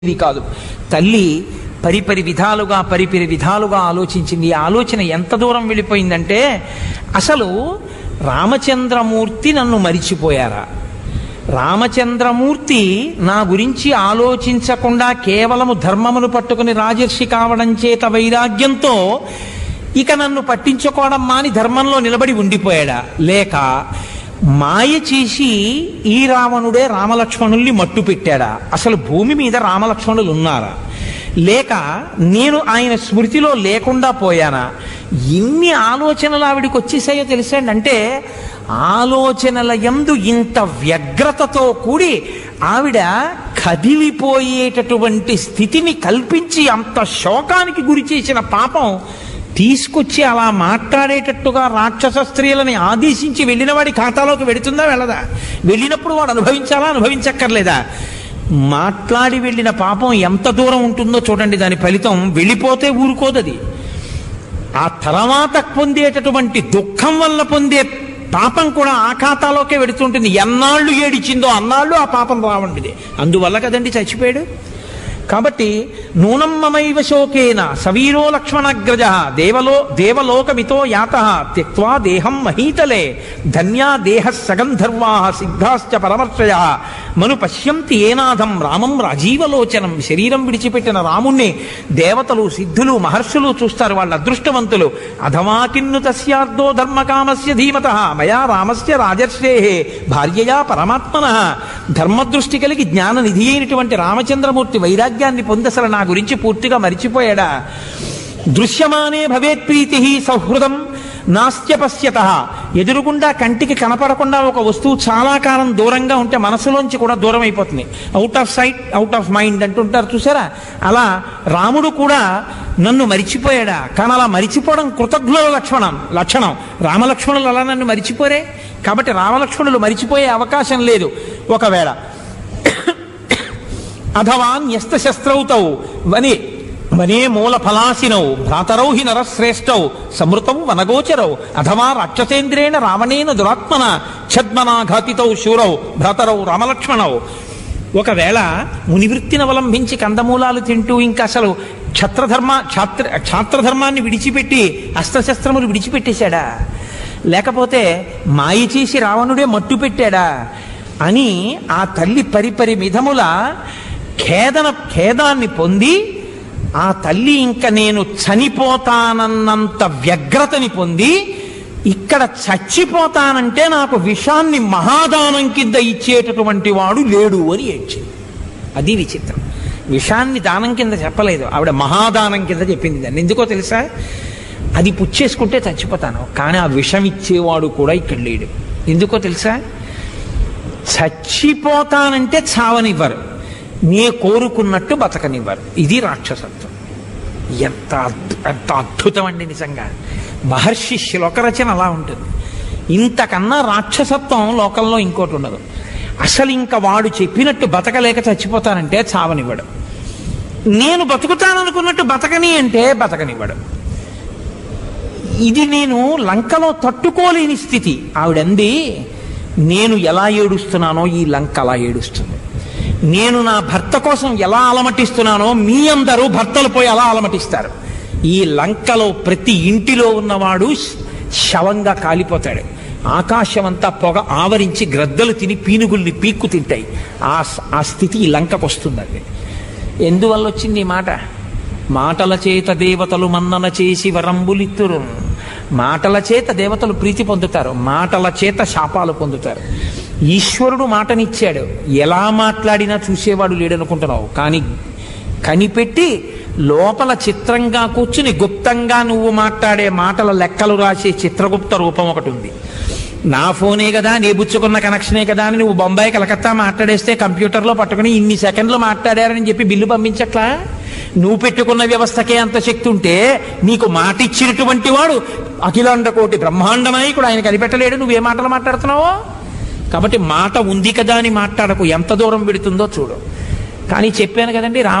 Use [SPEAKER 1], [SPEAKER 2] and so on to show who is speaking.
[SPEAKER 1] ఇది కాదు తల్లి పరిపరి విధాలుగా పరిపరి విధాలుగా ఆలోచించింది ఈ ఆలోచన ఎంత దూరం వెళ్ళిపోయిందంటే అసలు రామచంద్రమూర్తి నన్ను మరిచిపోయారా రామచంద్రమూర్తి నా గురించి ఆలోచించకుండా కేవలము ధర్మమును పట్టుకుని రాజర్షి కావడం చేత వైరాగ్యంతో ఇక నన్ను పట్టించుకోవడం మాని ధర్మంలో నిలబడి ఉండిపోయాడా లేక మాయ చేసి ఈ రావణుడే రామలక్ష్మణుల్ని మట్టు పెట్టాడా అసలు భూమి మీద రామలక్ష్మణులు ఉన్నారా లేక నేను ఆయన స్మృతిలో లేకుండా పోయానా ఇన్ని ఆలోచనలు ఆవిడికి వచ్చేసాయో తెలుసండి అంటే ఆలోచనల యందు ఇంత వ్యగ్రతతో కూడి ఆవిడ కదిలిపోయేటటువంటి స్థితిని కల్పించి అంత శోకానికి గురి చేసిన పాపం తీసుకొచ్చి అలా మాట్లాడేటట్టుగా రాక్షస స్త్రీలని ఆదేశించి వెళ్ళిన వాడి ఖాతాలోకి వెడుతుందా వెళ్ళదా వెళ్ళినప్పుడు వాడు అనుభవించాలా అనుభవించక్కర్లేదా మాట్లాడి వెళ్ళిన పాపం ఎంత దూరం ఉంటుందో చూడండి దాని ఫలితం వెళ్ళిపోతే ఊరుకోదది ఆ తర్వాత పొందేటటువంటి దుఃఖం వల్ల పొందే పాపం కూడా ఆ ఖాతాలోకే వెడుతుంటుంది ఎన్నాళ్ళు ఏడిచిందో అన్నాళ్ళు ఆ పాపం రావండిది అందువల్ల కదండి చచ్చిపోయాడు కాబట్టి నూనం మమైవ శోకేన సవీరో లక్ష్మణగ్రజ దేవలో దేవలోకమితో యాత త్యక్వా దేహం మహీతలే ధన్యా దేహ సగంధర్వా సిద్ధాశ్చ పరమర్శయ మను పశ్యంతి ఏనాథం రామం రాజీవలోచనం శరీరం విడిచిపెట్టిన రాముణ్ణి దేవతలు సిద్ధులు మహర్షులు చూస్తారు వాళ్ళ అదృష్టవంతులు అధమా కిన్ను తస్యార్థో ధర్మకామస్య ధీమత మయా రామస్య రాజర్షే భార్యయా పరమాత్మన ధర్మదృష్టి కలిగి జ్ఞాన నిధి అయినటువంటి రామచంద్రమూర్తి వైరాగ్యాన్ని పొందసలు నా గురించి పూర్తిగా మరిచిపోయాడా దృశ్యమానే భవేత్ ప్రీతి సౌహృదం నాస్త్య పశ్యత ఎదురుగుండా కంటికి కనపడకుండా ఒక వస్తువు చాలా కాలం దూరంగా ఉంటే మనసులోంచి కూడా దూరం అయిపోతుంది out of sight out of mind అంటుంటారు చూసారా అలా రాముడు కూడా నన్ను మరిచిపోయాడా కానీ అలా మరిచిపోవడం కృతజ్ఞుల లక్షణం లక్షణం రామలక్ష్మణులు అలా నన్ను మరిచిపోరే కాబట్టి రామలక్ష్మణులు మరిచిపోయే అవకాశం లేదు ఒకవేళ అథవా న్యస్త శస్త్రౌతౌ వనే వనే మూల ఫలాసినౌ భ్రాతరౌ హి నరశ్రేష్టౌ సమృతౌ వనగోచరౌ అథవా రాక్షసేంద్రేణ రావణేన దురాత్మన ఛద్మనాఘాతితౌ శూరౌ భ్రాతరౌ రామలక్ష్మణౌ ఒకవేళ మునివృత్తిని అవలంబించి కందమూలాలు తింటూ ఇంకా అసలు క్షత్రధర్మ క్షాత్ర క్షాత్రధర్మాన్ని విడిచిపెట్టి అస్త్రశస్త్రములు విడిచిపెట్టేశాడా లేకపోతే మాయ చేసి రావణుడే మట్టు పెట్టాడా అని ఆ తల్లి పరిపరి విధముల ఖేదన ఖేదాన్ని పొంది ఆ తల్లి ఇంక నేను చనిపోతానన్నంత వ్యగ్రతని పొంది ఇక్కడ చచ్చిపోతానంటే నాకు విషాన్ని మహాదానం కింద ఇచ్చేటటువంటి వాడు లేడు అని ఏడ్చింది అది విచిత్రం విషాన్ని దానం కింద చెప్పలేదు ఆవిడ మహాదానం కింద చెప్పింది దాన్ని ఎందుకో తెలుసా అది పుచ్చేసుకుంటే చచ్చిపోతాను కానీ ఆ విషం ఇచ్చేవాడు కూడా ఇక్కడ లేడు ఎందుకో తెలుసా చచ్చిపోతానంటే చావనివ్వరు నే కోరుకున్నట్టు బతకనివ్వరు ఇది రాక్షసత్వం ఎంత అద్భు- ఎంత అద్భుతం అండి నిజంగా మహర్షి శ్లోకరచన అలా ఉంటుంది ఇంతకన్నా రాక్షసత్వం లోకంలో ఇంకోటి ఉండదు అసలు ఇంకా వాడు చెప్పినట్టు బతకలేక చచ్చిపోతానంటే చావనివ్వడు నేను బతుకుతాననుకున్నట్టు బతకని అంటే బతకనివ్వడు ఇది నేను లంకలో తట్టుకోలేని స్థితి ఆవిడంది నేను ఎలా ఏడుస్తున్నానో ఈ లంక అలా ఏడుస్తుంది నేను నా భర్త కోసం ఎలా అలమటిస్తున్నానో మీ అందరూ భర్తలు పోయి అలా అలమటిస్తారు ఈ లంకలో ప్రతి ఇంటిలో ఉన్నవాడు శవంగా కాలిపోతాడు ఆకాశం అంతా పొగ ఆవరించి గ్రద్దలు తిని పీనుగుల్ని పీక్కు తింటాయి ఆ ఆ స్థితి ఈ లంకకు వస్తుందండి ఎందువల్ల వచ్చింది ఈ మాట మాటల చేత దేవతలు మన్నన చేసి వరంబులిత్తురు మాటల చేత దేవతలు ప్రీతి పొందుతారు మాటల చేత శాపాలు పొందుతారు ఈశ్వరుడు మాటనిచ్చాడు ఎలా మాట్లాడినా చూసేవాడు లేడనుకుంటున్నావు కానీ కనిపెట్టి లోపల చిత్రంగా కూర్చుని గుప్తంగా నువ్వు మాట్లాడే మాటల లెక్కలు రాసే చిత్రగుప్త రూపం ఒకటి ఉంది నా ఫోనే కదా నీ బుచ్చుకున్న కనెక్షనే కదా అని నువ్వు బొంబాయి కలకత్తా మాట్లాడేస్తే కంప్యూటర్లో పట్టుకుని ఇన్ని సెకండ్లు మాట్లాడారని చెప్పి బిల్లు పంపించట్లా నువ్వు పెట్టుకున్న వ్యవస్థకే అంత శక్తి ఉంటే నీకు మాట ఇచ్చినటువంటి వాడు అఖిలాండ కోటి బ్రహ్మాండ నాయకుడు ఆయన కనిపెట్టలేడు నువ్వే మాటలు మాట్లాడుతున్నావో కాబట్టి మాట ఉంది కదా అని మాట్లాడకు ఎంత దూరం పెడుతుందో చూడు కానీ చెప్పాను కదండి రామ